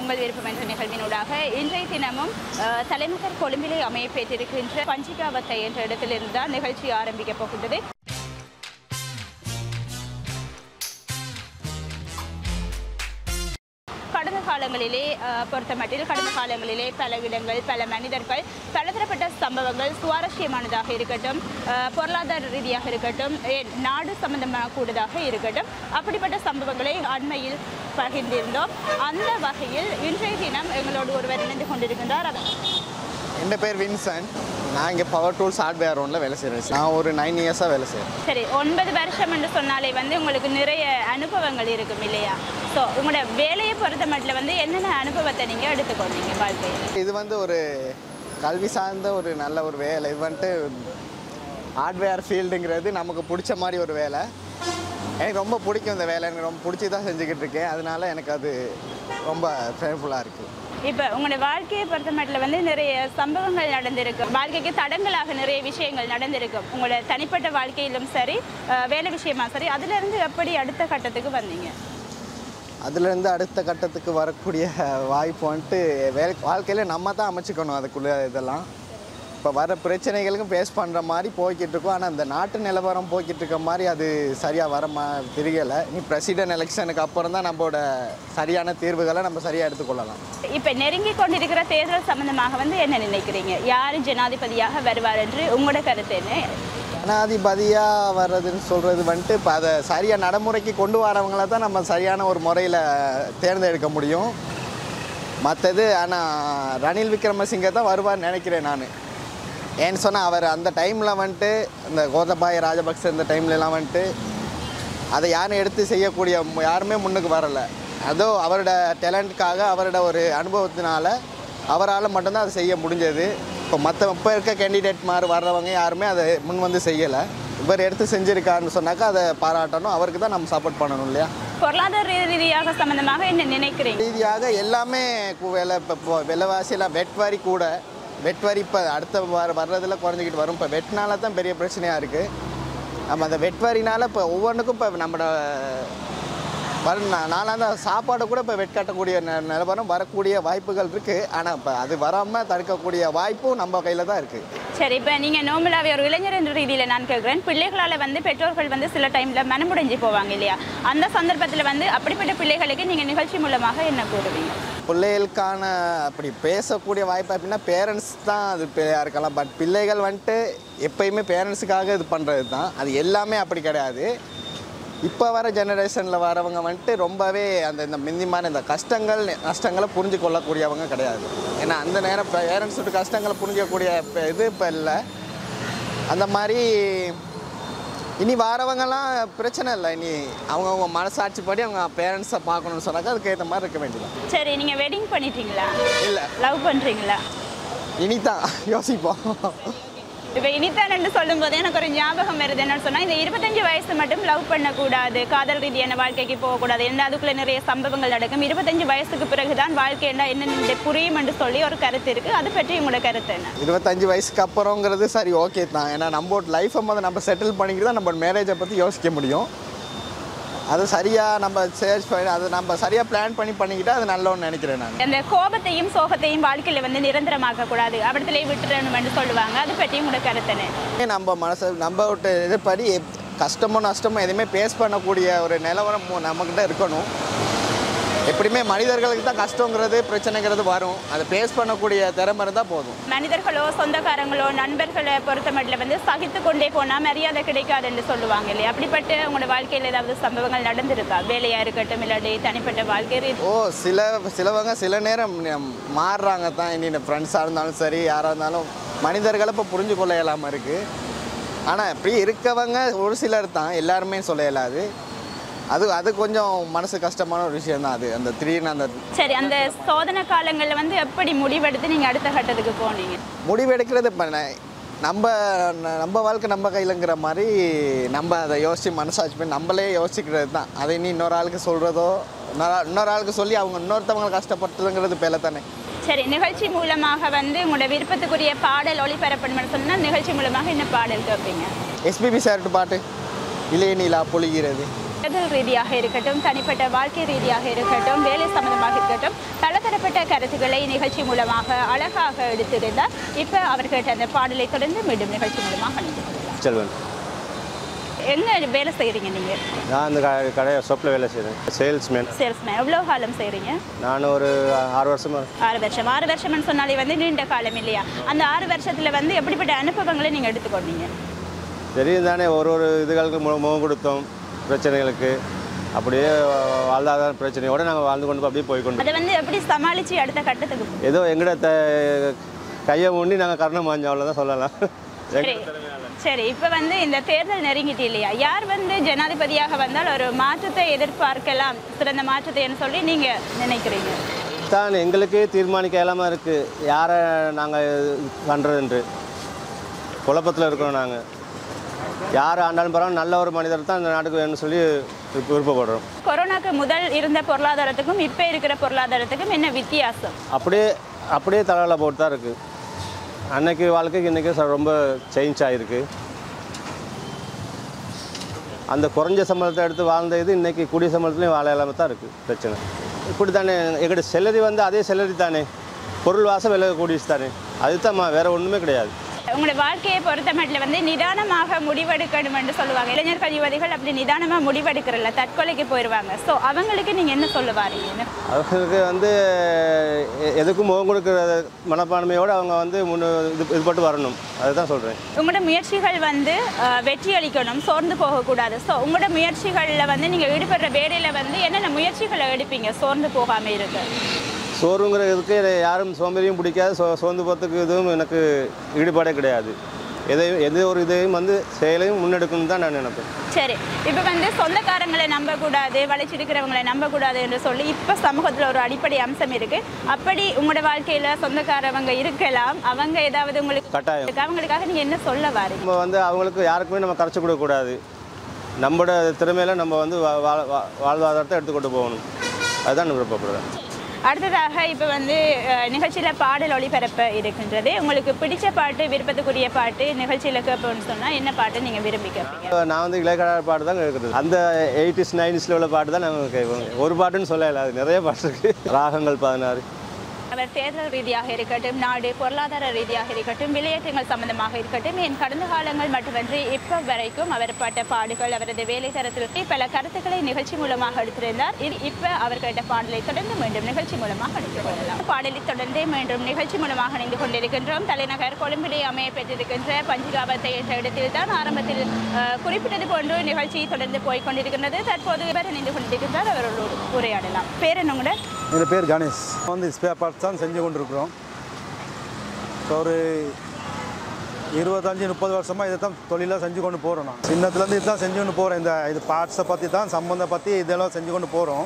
உங்கள் விருப்பம் என்ற நிகழ்வினூடாக இன்றைய தினமும் அஹ், தலைநகர் கொழும்பிலே அமைய பெற்றிருக்கின்ற பஞ்சிகாவத்தை என்ற இடத்திலிருந்து தான் நிகழ்ச்சி ஆரம்பிக்கப் போகின்றது கடந்த காலங்களிலே அஹ், பொறுத்தமட்டில் கடந்த காலங்களிலே பல இடங்கள் பல மனிதர்கள் பலதரப்பட்ட சம்பவங்கள் சுவாரஸ்யமானதாக இருக்கட்டும் அஹ், பொருளாதார ரீதியாக இருக்கட்டும் ஏன் நாடு சம்பந்தமாக கூடதாக இருக்கட்டும் அப்படிப்பட்ட சம்பவங்களை அண்மையில் பகிர்ந்திருந்தோம் அந்த வகையில் இன்றைய தினம் எங்களோடு ஒருவர் இணைந்து கொண்டிருக்கின்றார் அவர் என் பேர் வின்சன் நான் இங்கே பவர் டூல்ஸ் ஹார்ட்வேர் ஒன்றில் வேலை செய்கிறேன் நான் ஒரு நைன் இயர்ஸாக வேலை செய்கிறேன் சரி ஒன்பது வருஷம் என்று சொன்னாலே வந்து உங்களுக்கு நிறைய அனுபவங்கள் இருக்கும் இல்லையா ஸோ உங்களோட வேலையை பொறுத்த மட்டும் வந்து என்னென்ன அனுபவத்தை நீங்கள் எடுத்துக்கொண்டீங்க வாழ்க்கையில் இது வந்து ஒரு கல்வி சார்ந்த ஒரு நல்ல ஒரு வேலை இது வந்துட்டு ஹார்ட்வேர் ஃபீல்டுங்கிறது நமக்கு பிடிச்ச மாதிரி ஒரு வேலை எனக்கு ரொம்ப பிடிக்கும் இந்த வேலை எனக்கு ரொம்ப பிடிச்சி தான் செஞ்சுக்கிட்டு இருக்கேன் அதனால எனக்கு அது ரொம்ப ஃபேர்ஃபுல்லாக இருக்குது இப்போ உங்களோட வாழ்க்கையை பொறுத்த மட்டும் வந்து நிறைய சம்பவங்கள் நடந்திருக்கும் வாழ்க்கைக்கு தடங்களாக நிறைய விஷயங்கள் நடந்திருக்கும் உங்களோட தனிப்பட்ட வாழ்க்கையிலும் சரி அஹ், வேலை விஷயமா சரி அதிலிருந்து எப்படி அடுத்த கட்டத்துக்கு வந்தீங்க அதுலேருந்து அடுத்த கட்டத்துக்கு வரக்கூடிய வாய்ப்பு வந்துட்டு வேலை வாழ்க்கையில் நம்ம தான் அமைச்சுக்கணும் அதுக்குள்ளே இதெல்லாம் இப்போ வர பிரச்சனைகளுக்கும் ஃபேஸ் பண்ணுற மாதிரி போய்கிட்டு இருக்கோம் ஆனால் அந்த நாட்டு நிலவரம் போய்கிட்டு இருக்க மாதிரி அது சரியாக வர மா தெரியலை இனி பிரசிடென்ட் எலெக்ஷனுக்கு அப்புறம் தான் நம்மளோட சரியான தீர்வுகளை நம்ம சரியாக எடுத்துக்கொள்ளலாம் இப்போ நெருங்கி கொண்டிருக்கிற தேர்தல் சம்பந்தமாக வந்து என்ன நினைக்கிறீங்க யார் ஜனாதிபதியாக வருவார் என்று உங்களோட கருத்து என்ன ஜனாதிபதியாக வர்றதுன்னு சொல்கிறது வந்துட்டு இப்போ அதை சரியாக நடைமுறைக்கு கொண்டு வரவங்கள தான் நம்ம சரியான ஒரு முறையில் தேர்ந்தெடுக்க முடியும் மற்றது ஆனால் ரணில் விக்ரமசிங்கே தான் வருவார்னு நினைக்கிறேன் நான் ஏன்னு சொன்னால் அவர் அந்த டைமில் வந்துட்டு இந்த கோதபாய ராஜபக்ச இந்த டைம்லலாம் வந்துட்டு அதை யாரும் எடுத்து செய்யக்கூடிய மு- யாருமே முன்னுக்கு வரலை அதோ அவரோட டேலண்ட்காக அவரோட ஒரு அனுபவத்தினால அவரால் மட்டும்தான் அதை செய்ய முடிஞ்சது இப்போ மற்ற இப்போ இருக்க கேண்டிடேட் மாதிரி வர்றவங்க யாருமே அதை முன் வந்து செய்யலை இவர் எடுத்து செஞ்சுருக்காருன்னு சொன்னாக்கா அதை பாராட்டணும் அவருக்கு தான் நம்ம சப்போர்ட் பண்ணணும் இல்லையா பொருளாதார ரீதியாக சம்பந்தமாக என்ன நினைக்கிறீங்க ரீதியாக எல்லாமே கு- விலை இப்போ இப்போ விலைவாசியெல்லாம் வெட் வரி கூட வெட் வரி இப்போ அடுத்த வர வர்றதில் குறைஞ்சிக்கிட்டு வரும் இப்போ வெட்னால தான் பெரிய பிரச்சனையாக இருக்குது நம்ம அந்த வெட் வரினால இப்போ ஒவ்வொன்றுக்கும் இப்போ நம்மளோட வர நாளாந்த சாப்பாடு கூட இப்போ வெட் கட்டக்கூடிய ந- நிலவரம் வரக்கூடிய வாய்ப்புகள் இருக்குது ஆனால் இப்போ அது வராமல் தடுக்கக்கூடிய வாய்ப்பும் நம்ம கையில் தான் இருக்குது சரி இப்போ நீங்கள் நோமலாவே ஒரு இளைஞர் என்ற ரீதியில் நான் கேட்குறேன் பிள்ளைகளால் வந்து பெற்றோர்கள் வந்து சில டைமில் மனமுடைஞ்சு போவாங்க இல்லையா அந்த சந்தர்ப்பத்தில் வந்து அப்படிப்பட்ட பிள்ளைகளுக்கு நீங்கள் நிகழ்ச்சி மூலமாக என்ன கூறுவீங்க பிள்ளைகளுக்கான அப்படி பேசக்கூடிய வாய்ப்பு அப்படின்னா பேரண்ட்ஸ் தான் அது பிள்ளையாக இருக்கலாம் பட் பிள்ளைகள் வந்துட்டு எப்பயுமே பேரண்ட்ஸுக்காக இது பண்ணுறது தான் அது எல்லாமே அப்படி கிடையாது இப்போ வர ஜெனரேஷனில் வரவங்க வந்துட்டு ரொம்பவே அந்த இந்த மிந்திமான இந்த கஷ்டங்கள் நஷ்டங்களை புரிஞ்சு கொள்ளக்கூடியவங்க கிடையாது ஏன்னா அந்த நேரம் பேரண்ட்ஸோட கஷ்டங்களை புரிஞ்சக்கூடிய இப்ப இது இப்போ இல்லை அந்த மாதிரி இனி வரவங்கலாம் பிரச்சனை இல்லை இனி அவங்கவுங்க மனசாட்சிப்படி அவங்க பேரண்ட்ஸை பார்க்கணும்னு சொன்னாக்கா அதுக்கு ஏற்ற மாதிரி இருக்க வேண்டியது சரி நீங்கள் வெட்டிங் பண்ணிட்டீங்களா இல்லை லவ் பண்ணுறீங்களா இனிதான் யோசிப்போம் இப்போ இனித்தான் என்று சொல்லும்போது எனக்கு ஒரு ஞாபகம் வருது என்னன்னு சொன்னால் இந்த இருபத்தஞ்சு வயசு மட்டும் லவ் பண்ணக்கூடாது காதல் ரீதியான வாழ்க்கைக்கு போகக்கூடாது என்ன அதுக்குள்ள நிறைய சம்பவங்கள் நடக்கும் இருபத்தஞ்சு வயசுக்கு பிறகுதான் வாழ்க்கை என்ன என்ன புரியும் என்று சொல்லி ஒரு கருத்து இருக்கு அது பற்றி உங்களோட கருத்து என்ன இருபத்தஞ்சு வயசுக்கு அப்புறங்கிறது சரி ஓகே தான் ஏன்னா நம்ம லைஃப்பை முதல்ல நம்ம செட்டில் பண்ணிக்கிட்டு தான் நம்ம மேரேஜை பற்றி யோசிக்க முடியும் அது சரியாக நம்ம சேர்ச் பண்ணி அதை நம்ம சரியாக பிளான் பண்ணி பண்ணிக்கிட்டா அது நல்லோன்னு நினைக்கிறேன் நான் அந்த கோபத்தையும் சோகத்தையும் வாழ்க்கையில வந்து நிரந்தரமாக்க கூடாது அப்படித்திலே விட்டுறணும் என்று சொல்லுவாங்க அது பற்றி உங்களோட கருத்து என்ன நம்ம மனசு நம்ம விட்டு இதுபடி எப்- கஷ்டமோ நஷ்டமோ எதுவுமே பேஸ் பண்ணக்கூடிய ஒரு நிலவரம் நம்மக்கிட்ட இருக்கணும் எப்படியுமே மனிதர்களுக்கு தான் கஷ்டங்கிறது பிரச்சனைங்கிறது வரும் அதை பேஸ் பண்ணக்கூடிய திறமை இருந்தால் போதும் மனிதர்களோ சொந்தக்காரங்களோ நண்பர்களை பொறுத்த மட்டும் வந்து சகித்து கொண்டே போனால் மரியாதை கிடைக்காது என்று சொல்லுவாங்க இல்லையா அப்படிப்பட்ட உங்களோட வாழ்க்கையில் ஏதாவது சம்பவங்கள் நடந்திருக்கா வேலையா இருக்கட்டும் இல்லாட்டி தனிப்பட்ட வாழ்க்கை ரீதி- ஓ சில சிலவங்க சில நேரம் நம் மாறுறாங்க தான் இனி ஃப்ரெண்ட்ஸாக இருந்தாலும் சரி யாராக இருந்தாலும் மனிதர்களை இப்போ புரிஞ்சு கொள்ள இயலாமல் இருக்குது ஆனால் இப்படி இருக்கவங்க ஒரு சிலர் தான் எல்லாருமே சொல்ல இயலாது அது அது கொஞ்சம் மனசு கஷ்டமான ஒரு விஷயம் தான் அது அந்த திடீர்னு அந்த சரி அந்த சோதனை காலங்களில் வந்து எப்படி முடிவெடுத்து நீங்கள் அடுத்த கட்டத்துக்கு போனீங்க முடிவெடுக்கிறது இப்போ நம்ம நம்ம வாழ்க்கை நம்ம கையிலங்கிற மாதிரி நம்ம அதை யோசித்து மனசாட்சி பண்ணி நம்மளே யோசிக்கிறது தான் அதை இனி இன்னொரு ஆளுக்கு சொல்கிறதோ இன்னொரு ஆள்- இன்னொரு ஆளுக்கு சொல்லி அவங்க இன்னொருத்தவங்களை கஷ்டப்படுத்துதுங்கிறது பேல தானே சரி நிகழ்ச்சி மூலமாக வந்து உங்களோட விருப்பத்துக்குரிய பாடல் ஒளிபரப்பணும்னு சொன்னால் நிகழ்ச்சி மூலமாக என்ன பாடல் கேட்பீங்க எஸ்பிபி சார்ட்டு பாட்டு இளைய நீலா பொழிகிறது தேர்தல் ரீதியாக இருக்கட்டும் தனிப்பட்ட வாழ்க்கை ரீதியாக இருக்கட்டும் வேலை சம்பந்தமாக இருக்கட்டும் பலதரப்பட்ட கருத்துக்களை நிகழ்ச்சி மூலமாக அழகாக எடுத்திருந்தார் இப்போ அவர் கேட்ட அந்த பாடலை தொடர்ந்து மீண்டும் நிகழ்ச்சி மூலமாக அணிந்து கொள்ளலாம் செல்வன் எங்க வேலை செய்கிறீங்க நீங்கள் நான் அந்த க- கடை ஷாப்பில் வேலை செய்கிறேன் சேல்ஸ்மேன் சேல்ஸ்மேன் எவ்வளோ காலம் செய்கிறீங்க நான் ஒரு ஆறு வருஷமாக ஆறு வருஷம் ஆறு வருஷம்னு சொன்னாலே வந்து நீண்ட காலம் இல்லையா அந்த ஆறு வருஷத்தில் வந்து எப்படிப்பட்ட அனுபவங்களை நீங்கள் எடுத்துக்கொண்டீங்க தெரியும் தானே ஒரு ஒரு இதுகளுக்கு மு- முகம் கொடுத்தோம் பிரச்சனைகளுக்கு அப்படியே வாழ்ந்தாதார பிரச்சனையோடு நாங்கள் வாழ்ந்து கொண்டு அப்படியே போய் கொண்டு அதை வந்து எப்படி சமாளித்து அடுத்த கட்டத்துக்கு போ- ஏதோ எங்கட த கையை ஊண்டி நாங்கள் கருணம் மாஞ்சோம் அவ்வளோதான் சொல்லலாம் சரி சரி இப்போ வந்து இந்த தேர்தல் நெருங்கிட்டு இல்லையா யார் வந்து ஜனாதிபதியாக வந்தால் ஒரு மாற்றத்தை எதிர்பார்க்கலாம் சிறந்த மாற்றத்தைன்னு சொல்லி நீங்கள் நினைக்கிறீங்க தான் எங்களுக்கே தீர்மானிக்க இல்லாமல் இருக்குது யாரை நாங்கள் பண்ணுறதுன்று குழப்பத்தில் இருக்கிறோம் நாங்கள் யார் ஆண்டாலும் பரவாயில்ல நல்ல ஒரு மனிதர் தான் இந்த நாட்டுக்கு வேணும்னு சொல்லி விருப்ப- விருப்பப்படுறோம் கொரோனாக்கு முதல் இருந்த பொருளாதாரத்துக்கும் இப்போ இருக்கிற பொருளாதாரத்துக்கும் என்ன வித்தியாசம் அப்படியே அப்படியே தலையில் போட்டு தான் இருக்குது அன்னைக்கு வாழ்க்கைக்கு இன்றைக்கி ரொம்ப சேஞ்ச் ஆகிருக்கு அந்த குறைஞ்ச சம்பளத்தை எடுத்து வாழ்ந்த இது இன்றைக்கி கூடிய சம்பளத்துலேயும் வாழ இல்லாமல் தான் இருக்குது பிரச்சனை இப்படி தானே எங்கள்கிட்ட செலரி வந்து அதே செலரி தானே பொருள் வாசம் விலை கூடிச்சு தானே அதுதான் வேறு ஒன்றுமே கிடையாது உங்களோட வாழ்க்கையை பொறுத்த மட்டும் வந்து நிதானமாக முடிவெடுக்கணும் என்று சொல்லுவாங்க இளைஞர்கள் யுவதிகள் அப்படி நிதானமாக முடிவெடுக்கிறல்ல தற்கொலைக்கு போயிடுவாங்க ஸோ அவங்களுக்கு நீங்கள் என்ன சொல்ல வாரீங்க அவங்களுக்கு வந்து எ- எதுக்கும் முகம் கொடுக்குற மனப்பான்மையோடு அவங்க வந்து முன்னு இது இது பட்டு வரணும் அதுதான் சொல்கிறேன் உங்களோட முயற்சிகள் வந்து அஹ், வெற்றி அளிக்கணும் சோர்ந்து போகக்கூடாது ஸோ உங்களோட முயற்சிகளில் வந்து நீங்கள் ஈடுபடுற வேலையில் வந்து என்னென்ன முயற்சிகளை எடுப்பீங்க சோர்ந்து போகாமல் இருக்க சோறுங்கிற இதுக்கு யாரும் சோம்பேறியும் பிடிக்காது சோ சோர்ந்து போகிறதுக்கு இதுவும் எனக்கு ஈடுபாடே கிடையாது எதையும் எந்த ஒரு இதையும் வந்து செயலையும் முன்னெடுக்கணும்னு தான் நான் நினைப்பேன் சரி இப்போ வந்து சொந்தக்காரங்களை நம்பக்கூடாது வளைச்சிருக்கிறவங்களை நம்பக்கூடாது என்று சொல்லி இப்போ சமூகத்தில் ஒரு அடிப்படை அம்சம் இருக்குது அப்படி உங்களோட வாழ்க்கையில் சொந்தக்காரவங்க இருக்கலாம் அவங்க ஏதாவது உங்களுக்கு கட்டாயம் இருக்கு. அவங்களுக்காக நீங்கள் என்ன சொல்ல வாரீங்க நம்ம வந்து அவங்களுக்கு யாருக்குமே நம்ம கரைச்சி கொடுக்கக்கூடாது நம்மளோட திறமையில நம்ம வந்து வா- வா- வா- வாழ்வாதாரத்தை எடுத்துக்கொண்டு போகணும் அதுதான் நான் விருப்பப்படுறேன் அடுத்ததாக இப்போ வந்து நிகழ்ச்சியில் பாடல் ஒளிபரப்ப இருக்கின்றது உங்களுக்கு பிடிச்ச பாட்டு விருப்பத்துக்குரிய பாட்டு நிகழ்ச்சியில் கேட்போம்னு சொன்னால் என்ன பாட்டு நீங்கள் விரும்பி கேட்பீங்க நான் வந்து இளையராஜா பாட்டு தான் கேட்குறது அந்த எயிட்டிஸ் நைன்டிஸில் உள்ள பாட்டு தான் நாங்கள் கேட்போம் ஒரு பாட்டுன்னு சொல்லல அது நிறைய பாட்டு இருக்குது ராகங்கள் பதினாறு அவர் தேர்தல் ரீதியாக இருக்கட்டும் நாடு பொருளாதார ரீதியாக இருக்கட்டும் விளையாட்டுகள் சம்பந்தமாக இருக்கட்டும் என் கடந்த காலங்கள் மட்டுமன்றி இப்போ வரைக்கும் அவர் பட்ட பாடுகள் அவரது வேலை தரத்திற்கு பல கருத்துக்களை நிகழ்ச்சி மூலமாக எடுத்திருந்தார் இது இப்போ அவர் கேட்ட பாடலை தொடர்ந்து மீண்டும் நிகழ்ச்சி மூலமாக அணிந்து கொள்ளலாம் பாடலை தொடர்ந்தே மீண்டும் நிகழ்ச்சி மூலமாக அணிந்து கொண்டிருக்கின்றோம் தலைநகர் கொழும்பிலே அமைய பெற்றிருக்கின்ற பஞ்சிகாபத்தை என்ற இடத்தில் தான் ஆரம்பத்தில் அஹ், குறிப்பிட்டது போன்று நிகழ்ச்சி தொடர்ந்து போய்க் கொண்டிருக்கின்றது தற்போது இவர் இணைந்து கொண்டிருக்கின்றார் அவரோடு உரையாடலாம் பேர் என்ன கூட என் பேர் கணேஷ் வந்து ஸ்பேர் பார்ட்ஸ் தான் செஞ்சு கொண்டிருக்கிறோம் இப்போ ஒரு இருபத்தஞ்சி முப்பது வருஷமாக இதை தான் தொழிலாக செஞ்சு கொண்டு போகிறோம் நான் சின்னத்துலேருந்து இதுதான் செஞ்சு கொண்டு போகிறோம் இந்த இது பார்ட்ஸை பற்றி தான் சம்பந்தம் பற்றி இதெல்லாம் செஞ்சு கொண்டு போகிறோம்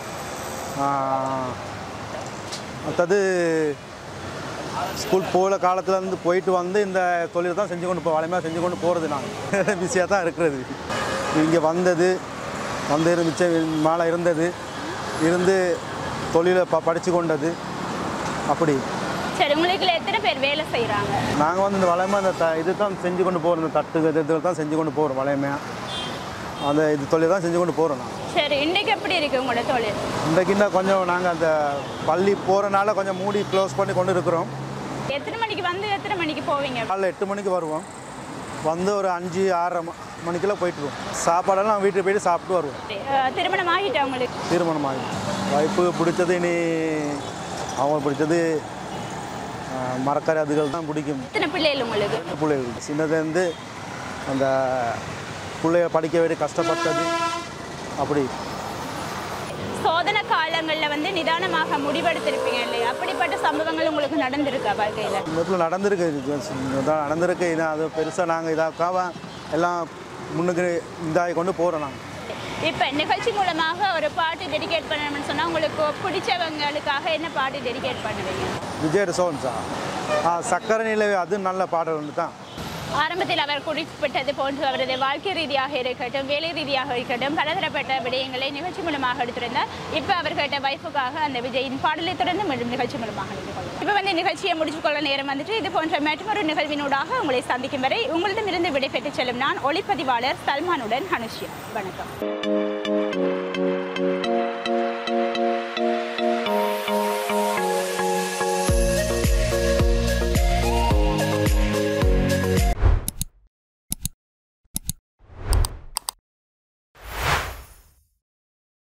மற்றது ஸ்கூல் போகிற காலத்துலேருந்து போயிட்டு வந்து இந்த தொழிலை தான் செஞ்சு கொண்டு போ வளமையாக செஞ்சு கொண்டு போகிறது நாங்கள் பிஸியாக தான் இருக்கிறது இங்கே வந்தது வந்து இருந்துச்சு மேலே இருந்தது இருந்து தொழிலை ப படித்து கொண்டது அப்படி சரி உங்களுக்கு எத்தனை பேர் வேலை செய்கிறாங்க நாங்கள் வந்து இந்த வளமையாக இந்த த இது தான் செஞ்சு கொண்டு போகிறோம் இந்த தட்டு இது இதில் தான் செஞ்சு கொண்டு போகிறோம் வளமையாக அந்த இது தொழில் தான் செஞ்சு கொண்டு போகிறோம் நாங்கள் சரி இன்னைக்கு எப்படி இருக்கு உங்களோட தொழில் இன்றைக்கு இன்னும் கொஞ்சம் நாங்கள் அந்த பள்ளி போகிறனால கொஞ்சம் மூடி க்ளோஸ் பண்ணி கொண்டு இருக்கிறோம் எத்தனை மணிக்கு வந்து எத்தனை மணிக்கு போவீங்க காலைல எட்டு மணிக்கு வருவோம் வந்து ஒரு அஞ்சு ஆறரை ம- மணிக்கெல்லாம் போயிட்டுருவோம் சாப்பாடெல்லாம் வீட்டுக்கு போயிட்டு சாப்பிட்டு வருவோம் அஹ், திருமணம் ஆகிட்டா உங்களுக்கு திருமணம் ஆகி வைப்பு பிடிச்சது இனி அவங்களுக்கு பிடிச்சது அஹ், மரக்கறி அதுகள் தான் பிடிக்கும் எத்தனை பிள்ளைகள் உங்களுக்கு பிள்ளைகள் சின்னதுலேருந்து அந்த பிள்ளைய படிக்க வேண்டிய கஷ்டப்பட்டது அப்படி சோதனை காலங்களில் வந்து நிதானமாக முடிவெடுத்திருப்பீங்க இல்லையா அப்படிப்பட்ட சம்பவங்கள் உங்களுக்கு நடந்திருக்கா வாழ்க்கையில் இதில் நடந்திருக்கு இது இதான் நடந்திருக்கு இதான் அது பெருசாக நாங்கள் இதாக்காம எல்லாம் முன்னுக்கு இதாகி கொண்டு போகிறோம் நாங்கள் இப்போ நிகழ்ச்சி மூலமாக ஒரு பாட்டு டெடிகேட் பண்ணணும்னு சொன்னால் உங்களுக்கு பிடிச்சவங்களுக்காக என்ன பாட்டு டெடிகேட் பண்ணுவீங்க விஜய் சோன்ஸா ஆ சக்கரை நிலவு அது நல்ல பாடல் ஒன்று தான் ஆரம்பத்தில் அவர் குறிப்பிட்டது போன்று அவரது வாழ்க்கை ரீதியாக இருக்கட்டும் வேலை ரீதியாக இருக்கட்டும் பலதரப்பட்ட விடயங்களை நிகழ்ச்சி மூலமாக எடுத்திருந்தார் இப்போ அவர் கேட்ட வைஃபுக்காக அந்த விஜயின் பாடலை தொடர்ந்து மீண்டும் நிகழ்ச்சி மூலமாக நின்று கொள்ளும் இப்போ வந்து நிகழ்ச்சியை முடிச்சுக்கொள்ள நேரம் வந்துட்டு இது போன்ற மற்றொரு நிகழ்வினூடாக உங்களை சந்திக்கும் வரை உங்களிடமிருந்து விடைபெற்று செல்லும் நான் ஒளிப்பதிவாளர் சல்மானுடன் அனுஷ்யா வணக்கம்